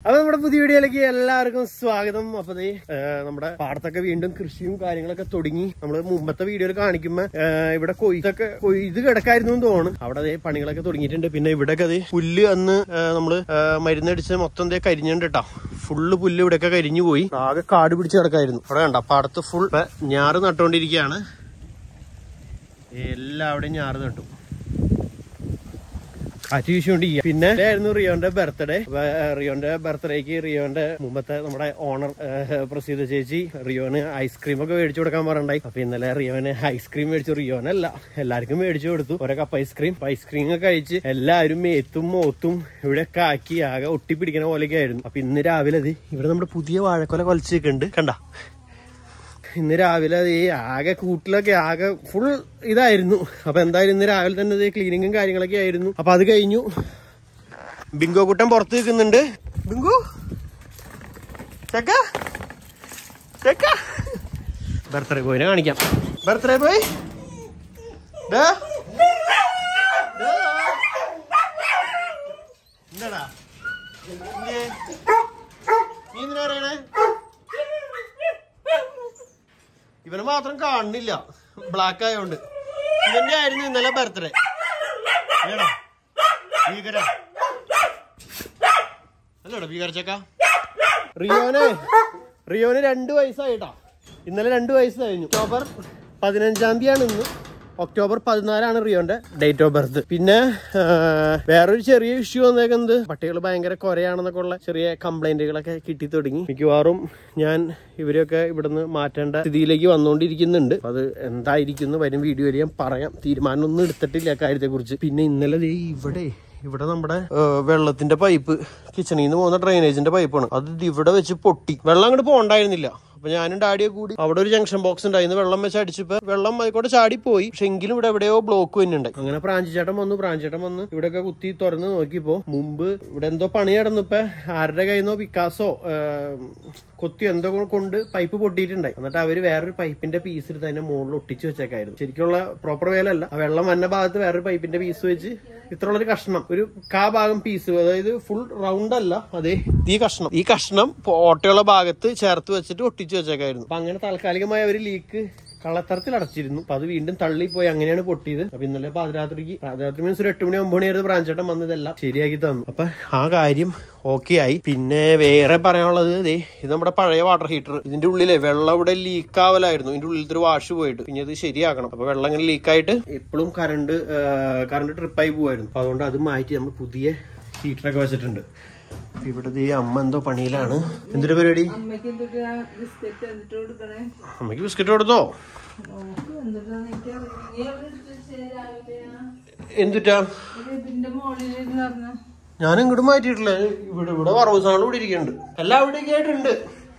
അപ്പൊ നമ്മുടെ പുതിയ വീഡിയോയിലേക്ക് എല്ലാവർക്കും സ്വാഗതം അപ്പൊ ദേ, ഏ, നമ്മുടെ പാടത്തൊക്കെ വീണ്ടും കൃഷിയും കാര്യങ്ങളൊക്കെ തുടങ്ങി നമ്മള് മുമ്പത്തെ വീഡിയോയിൽ കാണിക്കുമ്പോ ഏ, ഇവിടെ കൊയ്ത്തൊക്കെ കൊയ്ത് കിടക്കായിരുന്നു എന്ന് തോന്നുന്നു അവിടെ ദേ പണികളൊക്കെ തുടങ്ങിയിട്ടുണ്ട് പിന്നെ ഇവിടെയൊക്കെ ദേ പുല്ല് അന്ന് ഏ, നമ്മള് ഏ, മരുന്നടിച്ച് മൊത്തം ദേ കരിഞ്ഞുണ്ട് കേട്ടോ ഫുള്ള് പുല്ല് ഇവിടെയൊക്കെ കരിഞ്ഞു പോയി ആകെ കാട് പിടിച്ച് കിടക്കായിരുന്നു അവിടെ കണ്ട പാടത്ത് ഫുൾ ഞാറ് നട്ടുകൊണ്ടിരിക്കുകയാണ് എല്ലാവിടെയും ഞാറ് നട്ടു കാറ്റ് വീശുകൊണ്ടിരിക്കുക പിന്നെ ആയിരുന്നു റിയോന്റെ ബർത്ത്ഡേ റിയോന്റെ ബർത്ത്ഡേക്ക് റിയോന്റെ മുമ്പത്തെ നമ്മുടെ ഓണർ പ്രസീത ചേച്ചി റിയോന് ഐസ്ക്രീം ഒക്കെ മേടിച്ചു കൊടുക്കാൻ പറഞ്ഞിട്ടുണ്ടായി അപ്പൊ ഇന്നലെ റിയോന് ഐസ്ക്രീം മേടിച്ചു റിയോനല്ല എല്ലാവർക്കും മേടിച്ചു കൊടുത്തു ഓരോ കപ്പ് ഐസ്ക്രീം ഐസ്ക്രീം ഒക്കെ കഴിച്ച് എല്ലാവരും മേത്തും മോത്തും ഇവിടെ ഒക്കെ ആക്കി ആകെ ഒട്ടിപ്പിടിക്കണ പോലെയൊക്കെ ആയിരുന്നു അപ്പൊ ഇന്ന് രാവിലെ അത് ഇവിടെ നമ്മുടെ പുതിയ വാഴക്കൊല കൊലച്ച് നിൽക്കുന്നുണ്ട് കണ്ട ഇന്ന് രാവിലെ അത് ഈ ആകെ കൂട്ടിലൊക്കെ ആകെ ഫുൾ ഇതായിരുന്നു അപ്പൊ എന്തായാലും ഇന്ന് രാവിലെ തന്നെ ഇത് ക്ലീനിങ്ങും കാര്യങ്ങളൊക്കെ ആയിരുന്നു അപ്പൊ അത് കഴിഞ്ഞു ബിങ്കോ കുട്ടൻ പുറത്ത് നിൽക്കുന്നുണ്ട് ബിങ്കു ചെക്ക ചെക്ക ബർത്ത്ഡേ ബോയിനെ കാണിക്കാം ബർത്ത്ഡേ ബോയ് ദാ. ദാ. എന്താടാ ഇല്ലേ? നീ എന്തിനാ പറയണേ ഇവന് മാത്രം കാണുന്നില്ല ബ്ലാക്ക് ആയതുകൊണ്ട് ഇവന്റെ ആയിരുന്നു ഇന്നലെ ബർത്ത്ഡേ ഭീകര അല്ലടാ ഭീകരച്ചക്ക റിയോനെ റിയോന് രണ്ട് വയസ്സായിട്ടാ ഇന്നലെ രണ്ട് വയസ്സ് കഴിഞ്ഞു ഒക്ടോബർ പതിനഞ്ചാം തീയതിയാണ് ഇന്ന് ഒക്ടോബർ പതിനാലാണ് റിയോന്റെ ഡേറ്റ് ഓഫ് ബർത്ത് പിന്നെ ആ, വേറൊരു ചെറിയ ഇഷ്യൂ വന്നേക്കുന്നത് പട്ടികൾ ഭയങ്കര കൊരയാണെന്നൊക്കെ ഉള്ള ചെറിയ കംപ്ലൈന്റുകളൊക്കെ കിട്ടി തുടങ്ങി മിക്കവാറും ഞാൻ ഇവരെയൊക്കെ ഇവിടുന്ന് മാറ്റേണ്ട സ്ഥിതിയിലേക്ക് വന്നുകൊണ്ടിരിക്കുന്നുണ്ട് അപ്പൊ അത് എന്തായിരിക്കും എന്ന് വരും വീഡിയോയിൽ ഞാൻ പറയാം തീരുമാനമൊന്നും എടുത്തിട്ടില്ല കാര്യത്തെ കുറിച്ച് പിന്നെ ഇന്നലെ ദേ ഇവിടെ ഇവിടെ നമ്മുടെ ഏ, വെള്ളത്തിന്റെ പൈപ്പ് കിച്ചണിൽ നിന്ന് പോകുന്ന ഡ്രെയിനേജിന്റെ പൈപ്പാണ് അത് ഇത് ഇവിടെ വെച്ച് പൊട്ടി വെള്ളം അങ്ങോട്ട് പോകണ്ടായിരുന്നില്ല അപ്പൊ ഞാനും ഡാഡിയെ കൂടി അവിടെ ഒരു ജംഗ്ഷൻ ബോക്സ് ഉണ്ടായിരുന്നു വെള്ളം വെച്ച് അടിച്ചപ്പോ വെള്ളം ആയിക്കോട്ടെ ചാടി പോയി പക്ഷെ എങ്കിലും ഇവിടെ എവിടെയോ ബ്ലോക്ക് തന്നെയുണ്ടായി അങ്ങനെ പ്രാഞ്ചിച്ചേട്ടൻ വന്നു പ്രാഞ്ചിച്ചേട്ടൻ വന്ന് ഇവിടെയൊക്കെ കുത്തി തുറന്ന് നോക്കിയപ്പോ മുമ്പ് ഇവിടെ എന്തോ പണി നടന്നിപ്പോ ആരുടെ കയ്യിൽ നിന്നോ പിക്കാസോ കൊത്തി എന്തോ കൊണ്ട് പൈപ്പ് പൊട്ടിയിട്ടുണ്ടായി എന്നിട്ട് അവര് വേറൊരു പൈപ്പിന്റെ പീസ് എടുത്ത് അതിന്റെ മുകളിൽ ഒട്ടിച്ച് വെച്ചേക്കായിരുന്നു ശരിക്കുള്ള പ്രോപ്പർ വേലല്ല ആ വെള്ളം വന്ന ഭാഗത്ത് വേറൊരു പൈപ്പിന്റെ പീസ് വെച്ച് ഇത്രയുള്ള ഒരു കഷ്ണം ഒരു കാ ഭാഗം പീസ് അതായത് ഫുൾ റൗണ്ട് അല്ല അതെ ഈ കഷ്ണം ഈ കഷ്ണം ഓട്ടയുള്ള ഭാഗത്ത് ചേർത്ത് വെച്ചിട്ട് ഒട്ടിച്ച് വെച്ചേക്കായിരുന്നു അപ്പൊ അങ്ങനെ താൽക്കാലികമായ ഒരു ലീക്ക് കള്ളത്തരത്തിൽ അടച്ചിരുന്നു അപ്പൊ അത് വീണ്ടും തള്ളിപ്പോയി അങ്ങനെയാണ് പൊട്ടിയത് അപ്പൊ ഇന്നലെ പാതിരാത്രിക്ക് പാതിരാത്രി മീൻസ് ഒരു എട്ട് മണി ഒമ്പത് മണിയായിരുന്നു ബ്രാഞ്ചേട്ടൻ വന്നതെല്ലാം ശരിയാക്കി തന്നു അപ്പൊ ആ കാര്യം ഓക്കെ ആയി പിന്നെ വേറെ പറയാനുള്ളത് ദേ ഇത് നമ്മുടെ പഴയ വാട്ടർ ഹീറ്റർ ഇതിന്റെ ഉള്ളിലെ വെള്ളം ഇവിടെ ലീക്ക് ആവലായിരുന്നു ഇതിന്റെ ഉള്ളിലത്തെ ഒരു വാഷ് പോയിട്ട് പിന്നെ ഇത് ശരിയാക്കണം അപ്പൊ വെള്ളം ഇങ്ങനെ ലീക്ക് ആയിട്ട് എപ്പോഴും കറണ്ട് കറണ്ട് ട്രിപ്പായി പോവായിരുന്നു അപ്പൊ അതുകൊണ്ട് അത് മാറ്റി നമ്മൾ പുതിയ ഹീറ്ററൊക്കെ വെച്ചിട്ടുണ്ട് അപ്പൊ ഇവിടെ ദേ അമ്മ എന്തോ പണിയിലാണ് എന്തൊരു പരിപാടി അമ്മയ്ക്ക് എന്തൊക്കെയാ ബിസ്ക്കറ്റ് എന്നിട്ട് കൊടുക്കണേ അമ്മയ്ക്ക് ബിസ്ക്കറ്റ് കൊടുത്തോ നോക്ക് എന്തിട്ടാന്ന് എനിക്കറിയില്ല. നീ എവിടെ എടുത്ത് വെച്ചേ രാവിലെയാ? എന്തുറ്റാ ഒരു ഇതിന്റെ മോളിലിരുന്ന് പറഞ്ഞ ഞാൻ ഇങ്ങോട്ട് മാറ്റിയിട്ടില്ല ഇവിടെ ഇവിടെ വറവ് സാധനം ഇവിടെ ഇരിക്കുന്നുണ്ട് എല്ലാം ഇവിടെയൊക്കെ ആയിട്ടുണ്ട്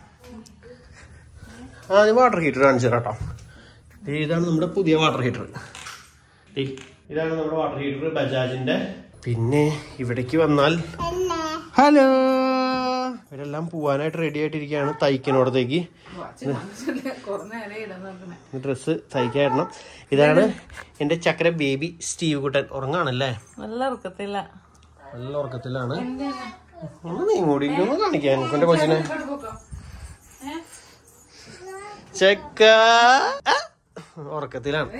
ആ ഇത് വാട്ടർ ഹീറ്റർ കാണിച്ചു കേട്ടോ ഇതാണ് നമ്മുടെ പുതിയ വാട്ടർ ഹീറ്റർ ഇതാണ് നമ്മുടെ വാട്ടർ ഹീറ്റർ ബജാജിന്റെ പിന്നെ ഇവിടേക്ക് വന്നാൽ ഹലോ ഇവരെല്ലാം പോവാനായിട്ട് റെഡി ആയിട്ടിരിക്കുകയാണ് തയ്ക്കണോടത്തേക്ക് കൊറേ നേരം ഇടാൻ നോക്കണേ ഡ്രസ്സ് തയ്ക്കായിരുന്നു ഇതാണ് എന്റെ ചക്കര ബേബി സ്റ്റീവ് കുട്ടൻ ഉറങ്ങാണല്ലേ നല്ല ഇറക്കത്തില്ല നല്ല ഉറക്കത്തിലാണ് ഒന്ന് നീ കൂടി ഒന്ന് കാണിക്കാൻ എന്റെ കൊച്ചിനെ ചെക്ക ആ, ഉറക്കത്തിലാണ്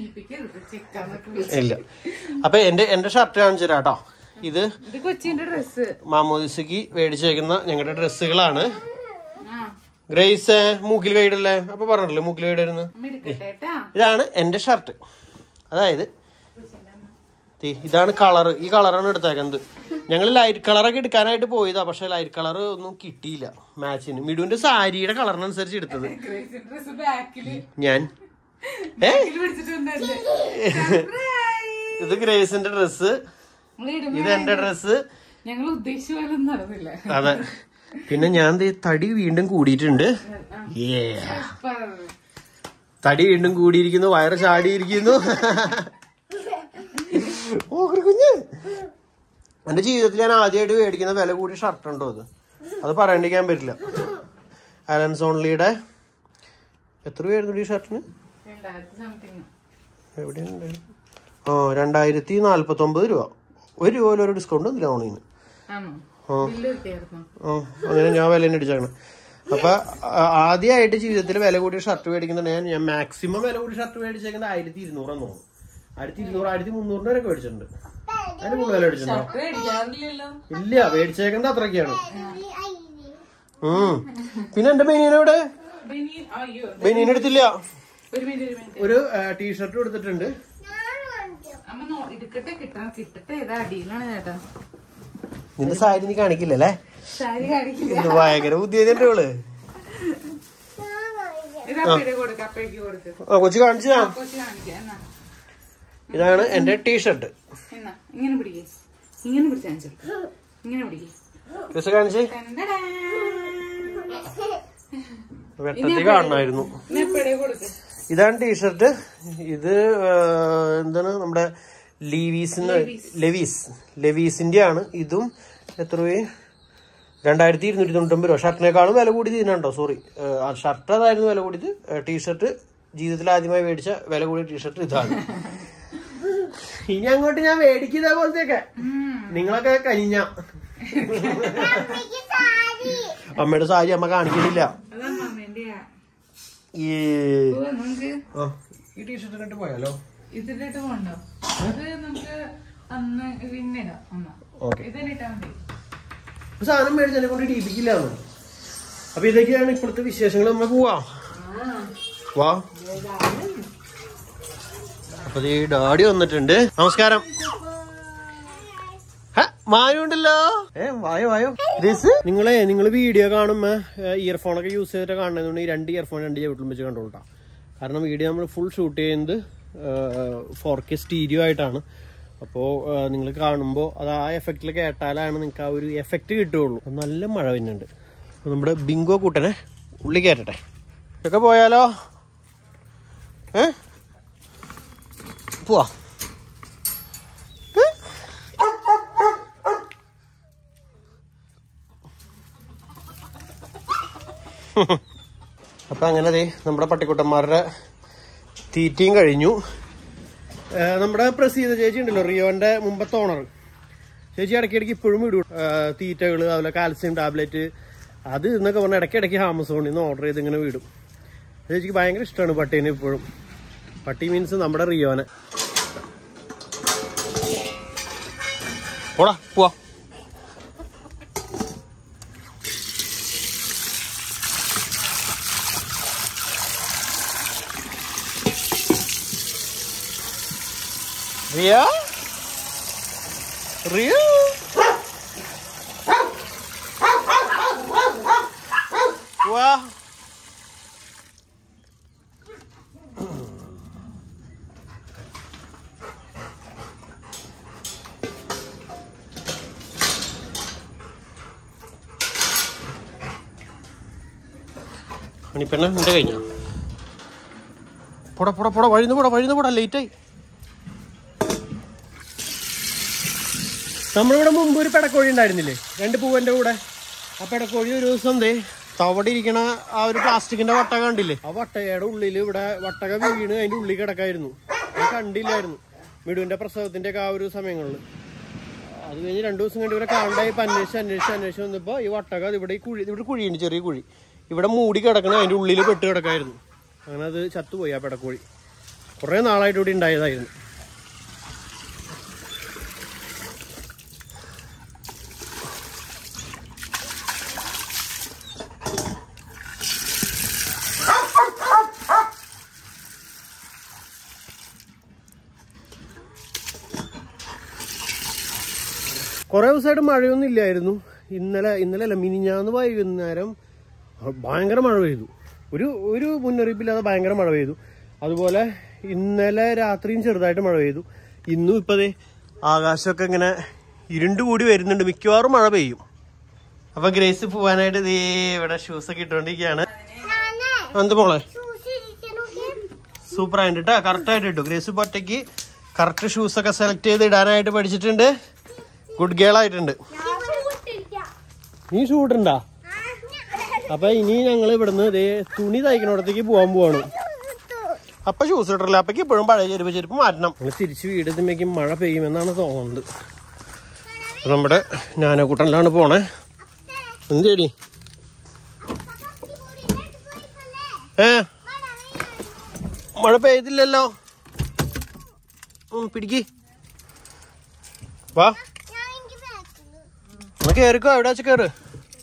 ഇല്ല അപ്പൊ എന്റെ എന്റെ ഷർട്ട് കാണിച്ചു തരാം കേട്ടോ ഇത് ഇത് കൊച്ചിന്റെ ഡ്രസ് മാമോദിസക്ക് മേടിച്ചേക്കുന്ന ഞങ്ങളുടെ ഡ്രസ്സുകളാണ് ഗ്രേസ് മൂക്കിൽ കൈയിടല്ലേ അപ്പൊ പറഞ്ഞില്ലേ മൂക്കിൽ കൈയിടരുന്ന് എടുക്കട്ടേട്ടാ ഇതാണ് എന്റെ ഷർട്ട് അതായത് ദേ, ഇതാണ് കളർ ഈ കളറാണ് എടുത്തേക്കുന്നത് ഞങ്ങൾ ലൈറ്റ് കളറൊക്കെ എടുക്കാനായിട്ട് പോയതാ പക്ഷെ ലൈറ്റ് കളർ ഒന്നും കിട്ടിയില്ല മാച്ചിന് മിടുവിന്റെ സാരിയുടെ കളറിനനുസരിച്ച് എടുത്തത് ഡ്രസ് ബാക്കില് ഞാൻ ഏ പിടിച്ചിട്ടുണ്ടല്ലേ ഇത് ഗ്രേസിന്റെ ഡ്രസ്സ് ഇത് എന്റെ ഡ്രസ്സ് ഞങ്ങൾ ഉദ്ദേശിച്ച പോലെ ഒന്നും നടന്നില്ല അതെ പിന്നെ ഞാൻ ദേ തടി വീണ്ടും കൂടിയിട്ടുണ്ട് Yeah. തടി വീണ്ടും കൂടിയിരിക്കുന്നു വയറ് ചാടിയിരിക്കുന്നു ഓ ഒരു കുഞ്ഞ് എന്റെ ജീവിതത്തിൽ ഞാൻ ആദ്യമായിട്ട് മേടിക്കുന്ന വില കൂടിയ ഷർട്ട് ഉണ്ടോ അത് അത് പറയാണ്ടിരിക്കാൻ പറ്റില്ല അലൻസ് ഓൺലിയുടെ എത്ര രൂപയായിരുന്നു ഈ ഷർട്ടിന് രണ്ടായിരത്തി സംതിങ് എവിടെയുണ്ട് ആ രണ്ടായിരത്തി നാല്പത്തി ഒമ്പത് രൂപ ഒരു രൂപ പോലും ഒരു ഡിസ്കൗണ്ട് ഒന്നുമില്ല ഓണിന് ആണോ ആ ബില്ല് കിട്ടിയായിരുന്നു ആ, അങ്ങനെ ഞാൻ വില അടിച്ചേക്കണം അപ്പൊ ആ, ആദ്യമായിട്ട് ജീവിതത്തിൽ വില കൂടിയ ഷർട്ട് മേടിക്കുന്നുണ്ടെങ്കിൽ ഞാൻ മാക്സിമം വില കൂടിയ ഷർട്ട് മേടിച്ചേക്കുന്നത് ആയിരത്തി ഇരുന്നൂറാന്ന് തോന്നുന്നു ആയിരത്തി ഇരുന്നൂറ് ആയിരത്തി മുന്നൂറിന്റെ വരെ മേടിച്ചിട്ടുണ്ട് അതിന് കൂടുതൽ വില മേടിച്ചിട്ടുണ്ടോ ഷർട്ട് മേടിക്കാറില്ലല്ലോ ഇല്ല മേടിച്ചേക്കുന്നത് അത്രയൊക്കെയാണ് ഉം പിന്നെ എന്റെ ബനിയനോടെ ബനിയൻ അയ്യോ ബനിയൻ എടുത്തില്ല ഒരു മിനിറ്റ് ഒരു മിനിറ്റ് ഒരു ടീഷർട്ട് എടുത്തിട്ടുണ്ട് അമ്മ നോ എടുക്കട്ടെ കിട്ടാൻ കിട്ടട്ടെ ഏതാ അടിയിലാണ് ചേട്ടാ നിന്റെ സാരി നീ കാണിക്കില്ലല്ലേ സാരി കാണിക്കില്ല ഇത് ഭയങ്കര ബുദ്ധിയുണ്ട് ഇവള് ഇത് അപ്പയുടെ കൊടുക്ക അപ്പയ്ക്ക് കൊടുക്ക് ആ കൊച്ചു കാണിച്ചതാ കൊച്ചു കാണിക്കാം എന്നാ ഇതാണ് എന്റെ ടീഷർട്ട് എന്നാ ഇങ്ങനെ പിടിക്കേ ഇങ്ങനെ പിടിച്ചാൽ ഇങ്ങനെ പിടിക്കേ കൊച്ചു കാണിച്ച് വെട്ടത്തിൽ കാണണമായിരുന്നു ഇനി അപ്പയുടെ കൊടുക്ക് ഇതാണ് ടീഷർട്ട് ഇത് ആ, എന്താണ് നമ്മുടെ ലീവീസിന് ലെവീസ് ലെവീസിന്റെ ആണ് ഇതും എത്ര രൂപ രണ്ടായിരത്തി ഇരുന്നൂറ്റി തൊണ്ണൂറ്റൊമ്പത് രൂപ ഷർട്ടിനേക്കാളും വില കൂടി ഇതിനുണ്ടോ സോറി ഷർട്ട് അതായിരുന്നു വില കൂടിയത് ടീഷർട്ട് ജീവിതത്തിൽ ആദ്യമായി മേടിച്ച വില കൂടിയ ടീഷർട്ട് ഇതാണ് ഇനി അങ്ങോട്ട് ഞാൻ മേടിക്കുന്ന പോലത്തെയൊക്കെ നിങ്ങളൊക്കെ കനിഞ്ഞ അമ്മയുടെ സാരി അമ്മ കാണിക്കുന്നില്ല അതാണ് അമ്മേന്റെയാ ഈ ഓ, നമുക്ക് ആ, ഈ ടീഷർട്ട് ഇട്ട് പോയാലോ ഇതിലിട്ട് പോണ്ടോ അത് നമുക്ക് അന്ന് പിന്നിടാം അമ്മ ഓക്കെ ഇതിലിട്ടാ മതി സാധനം മേടിച്ചതിനെ കൊണ്ട് ഇടിപ്പിക്കില്ല അപ്പൊ ഇതൊക്കെയാണ് ഇപ്പോഴത്തെ വിശേഷങ്ങൾ നമ്മൾ പോവാ വാ അപ്പൊ ഈ ഡാഡി വന്നിട്ടുണ്ട് നമസ്കാരം ഹ, മാനു ഉണ്ടല്ലോ ഏ വായോ വായോ ദിസ് നിങ്ങളെ നിങ്ങൾ വീഡിയോ കാണുമ്പോ ഇയർഫോൺ ഒക്കെ യൂസ് ചെയ്തിട്ട് കാണുന്നതുകൊണ്ട് ഈ രണ്ട് ഇയർഫോൺ രണ്ട് ചെവിട്ടിലും വെച്ച് കണ്ടോളട്ടാ കാരണം വീഡിയോ നമ്മൾ ഫുൾ ഷൂട്ട് ചെയ്യുന്നത് ഫോർ കെ സ്റ്റീരിയോ ആയിട്ടാണ് അപ്പോൾ നിങ്ങൾ കാണുമ്പോൾ അത് ആ എഫക്റ്റിൽ കേട്ടാലാണ് നിങ്ങൾക്ക് ആ ഒരു എഫക്റ്റ് കിട്ടുകയുള്ളൂ അപ്പൊ നല്ല മഴ വരുന്നുണ്ട് അപ്പൊ നമ്മുടെ ബിങ്കോ കൂട്ടനെ ഉള്ളി കയറ്റട്ടെ ഇതൊക്കെ പോയാലോ ഏ പോവാ ഏ? അപ്പൊ അങ്ങനെ ദേ നമ്മുടെ പട്ടിക്കുട്ടന്മാരുടെ തീറ്റയും കഴിഞ്ഞു ഏ, നമ്മുടെ പ്രസീത ചേച്ചി ഉണ്ടല്ലോ റിയോന്റെ മുമ്പത്തെ ഓണർ ചേച്ചി ഇടയ്ക്കിടയ്ക്ക് ഇപ്പോഴും വിടും തീറ്റകൾ അതുപോലെ കാൽസ്യം ടാബ്ലറ്റ് അത് എന്നൊക്കെ പറഞ്ഞാൽ ഇടയ്ക്കിടയ്ക്ക് ആമസോണിൽ നിന്ന് ഓർഡർ ചെയ്ത് ഇങ്ങനെ വിടും ചേച്ചിക്ക് ഭയങ്കര ഇഷ്ടമാണ് പട്ടീനെ ഇപ്പോഴും പട്ടി മീൻസ് നമ്മുടെ റിയോനെ പോടാ പോവാ റിയ റിയ വാ മണിപ്പെണ്ണ നിന്റെ കഴിഞ്ഞ പോടാ പോടാ പോടാ വഴിന്ന് പോടാ വഴിന്ന് പോടാ ലേറ്റായി നമ്മളിവിടെ മുമ്പ് ഒരു പെടക്കോഴി ഉണ്ടായിരുന്നില്ലേ രണ്ട് പൂവന്റെ കൂടെ ആ പെടക്കോഴി ഒരു ദിവസം ദേ തവടെ ഇരിക്കണ ആ ഒരു പ്ലാസ്റ്റിക്കിന്റെ വട്ടക കണ്ടില്ലേ ആ വട്ടകയുടെ ഉള്ളിൽ ഇവിടെ വട്ടക വീണ് അതിന്റെ ഉള്ളിൽ കിടക്കായിരുന്നു അത് കണ്ടില്ലായിരുന്നു മിടുവിന്റെ പ്രസവത്തിന്റെ ഒക്കെ ആ ഒരു സമയങ്ങളിൽ അത് കഴിഞ്ഞ് രണ്ടു ദിവസം കഴിഞ്ഞ് ഇവരെ കാണാണ്ടായി ഇപ്പൊ അന്വേഷിച്ച് അന്വേഷിച്ച് അന്വേഷിച്ച് വന്നപ്പോ ഈ വട്ടക അത് ഇവിടെ ഈ കുഴി ഇവിടെ കുഴിയുണ്ട് ചെറിയ കുഴി ഇവിടെ മൂടി കിടക്കണ അതിന്റെ ഉള്ളിൽ പെട്ട് കിടക്കായിരുന്നു അങ്ങനെ അത് ചത്തുപോയി ആ പെടക്കോഴി കുറെ നാളായിട്ട് ഇവിടെ ഉണ്ടായതായിരുന്നു കുറെ ദിവസമായിട്ട് മഴയൊന്നും ഇല്ലായിരുന്നു ഇന്നലെ ഇന്നലെ അല്ല മിനിഞ്ഞാന്ന് വൈകുന്നേരം ഭയങ്കര മഴ പെയ്തു ഒരു ഒരു മുന്നറിയിപ്പില്ലാതെ ഭയങ്കര മഴ പെയ്തു അതുപോലെ ഇന്നലെ രാത്രിയും ചെറുതായിട്ട് മഴ പെയ്തു ഇന്നും ഇപ്പതേ ആകാശമൊക്കെ ഇങ്ങനെ ഇരുണ്ട് കൂടി വരുന്നുണ്ട് മിക്കവാറും മഴ പെയ്യും അപ്പൊ ഗ്രേസ് പോവാനായിട്ട് ദേ ഇവിടെ ഷൂസ് ഒക്കെ ഇട്ടുകൊണ്ടിരിക്കുകയാണ് എന്ത് മോളെ സൂപ്പർ ആയിട്ട് കേട്ടോ കറക്റ്റ് ആയിട്ട് ഇട്ടു ഗ്രേസ് ഇപ്പൊ ഒറ്റയ്ക്ക് കറക്റ്റ് ഷൂസ് ഒക്കെ സെലക്ട് ചെയ്ത് ഇടാനായിട്ട് പഠിച്ചിട്ടുണ്ട് ഗുഡ് ഗേൾ ആയിട്ടുണ്ട് നീ ഷൂട്ടുണ്ടാ അപ്പൊ ഇനി ഞങ്ങൾ ഇവിടുന്ന് ദേ തുണി തയ്ക്കണോടത്തേക്ക് പോകാൻ പോവാണ് അപ്പൊ ഷൂസ് ഇട്ടില്ല അപ്പക്ക് ഇപ്പോഴും പഴയ ചെരുപ്പ് ചെരുപ്പ് മാറ്റണം ഞങ്ങൾ തിരിച്ച് വീട് എത്തുമ്പോഴേക്കും മഴ പെയ്യുമെന്നാണ് തോന്നുന്നത് അപ്പൊ നമ്മുടെ ഞാനക്കൂട്ടനിലാണ് പോണേ എന്തേടി ഏ മഴ പെയ്തില്ലല്ലോ ഉം, പിടിക്ക് വാ എന്നാ കേറിക്കോ എവിടെ വെച്ച് കേറ്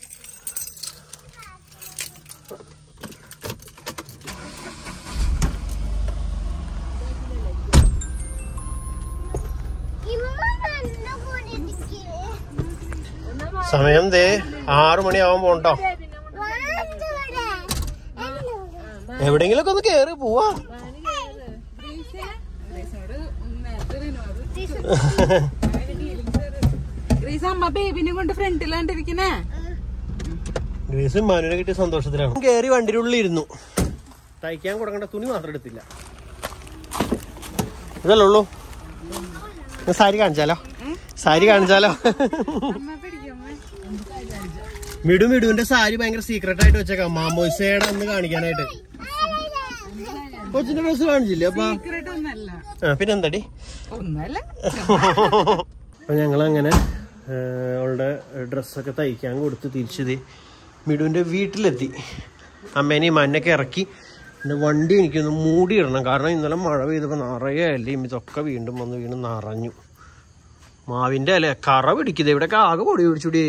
സമയം ദേ ആറു മണിയാവാൻ പോണ്ടോ എവിടെങ്കിലൊക്കെ ഒന്ന് കേറി പോവാ ഗ്രീസ് അമ്മ ബേബിനെ കൊണ്ട് ഫ്രണ്ടിലാണ്ടിരിക്കണേ ഗ്രീസും മാനുവിനെ കിട്ടിയ സന്തോഷത്തിലാണ് കേറി വണ്ടിയുടെ ഉള്ളിൽ ഇരുന്നു തയ്ക്കാൻ കൊടുക്കേണ്ട തുണി മാത്രം എടുത്തില്ല ഇതല്ലേ ഉള്ളൂ ഞാൻ സാരി കാണിച്ചാലോ സാരി കാണിച്ചാലോ അമ്മ പിടിക്കമ്മ മിടു മിടുവിന്റെ സാരി ഭയങ്കര സീക്രട്ട് ആയിട്ട് വെച്ചേക്കാം മാമോസയുടെ അന്ന് കാണിക്കാനായിട്ട് കൊച്ചിന്റെ ഡ്രസ് കാണിച്ചില്ലേ അപ്പൊ സീക്രട്ട് ഒന്നല്ല ആ, പിന്നെന്താടി ഒന്നല്ല അപ്പൊ ഞങ്ങളങ്ങനെ ആ, അവളുടെ ഡ്രസ്സൊക്കെ തയ്ക്കാൻ കൊടുത്ത് തിരിച്ചത് മിടുവിന്റെ വീട്ടിലെത്തി അമ്മേനെയും മണ്ണൊക്കെ ഇറക്കി പിന്നെ വണ്ടി എനിക്കൊന്ന് മൂടിയിടണം കാരണം ഇന്നലെ മഴ പെയ്തപ്പോൾ നിറയെ അല്ലേയും ഇതൊക്കെ വീണ്ടും വന്ന് വീണ് നിറഞ്ഞു മാവിന്റെ അല്ലേ കറ പിടിക്കുന്നത് ഇവിടെയൊക്കെ ആകെ പൊടി പിടിച്ചുടി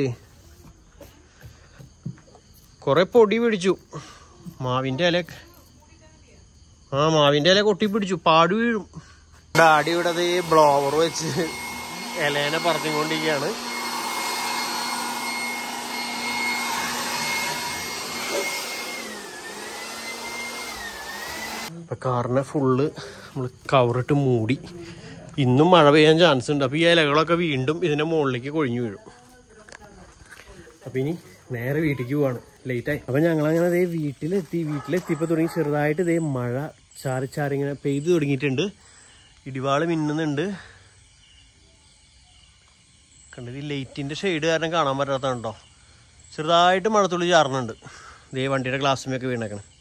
കുറെ പൊടി പിടിച്ചു മാവിന്റെ ഇല ആ മാവിന്റെ ഇല കൊട്ടി പിടിച്ചു പാട് വീഴും ഡാഡി ഇവിടെ ദേ ബ്ലോവർ വെച്ച് ഇലേനെ പറഞ്ഞുകൊണ്ടിരിക്കുകയാണ് ഇപ്പൊ കാറിനെ ഫുള്ള് നമ്മൾ കവറിട്ട് മൂടി ഇന്നും മഴ പെയ്യാൻ ചാൻസ് ഉണ്ട് അപ്പൊ ഈ ഇലകളൊക്കെ വീണ്ടും ഇതിന്റെ മുകളിലേക്ക് കൊഴിഞ്ഞു വീഴും അപ്പൊ ഇനി നേരെ വീട്ടിലേക്ക് പോവാണ് ലേറ്റ് ആയി അപ്പൊ ഞങ്ങൾ അങ്ങനെ ദേ വീട്ടിലെത്തി വീട്ടിലെത്തിയപ്പോ തുടങ്ങി ചെറുതായിട്ട് ദേ മഴ ചാറി ചാറി ഇങ്ങനെ പെയ്തു തുടങ്ങിയിട്ടുണ്ട് ഇടിവാള് മിന്നുന്നുണ്ട് കണ്ടത് ഈ ലൈറ്റിന്റെ ഷെയ്ഡ് കാരണം കാണാൻ പറ്റാത്തതുണ്ടോ ചെറുതായിട്ട് മഴത്തുള്ളി ചാറുന്നുണ്ട് ദേ വണ്ടിയുടെ ഗ്ലാസ്സുമൊക്കെ വീണേക്കണം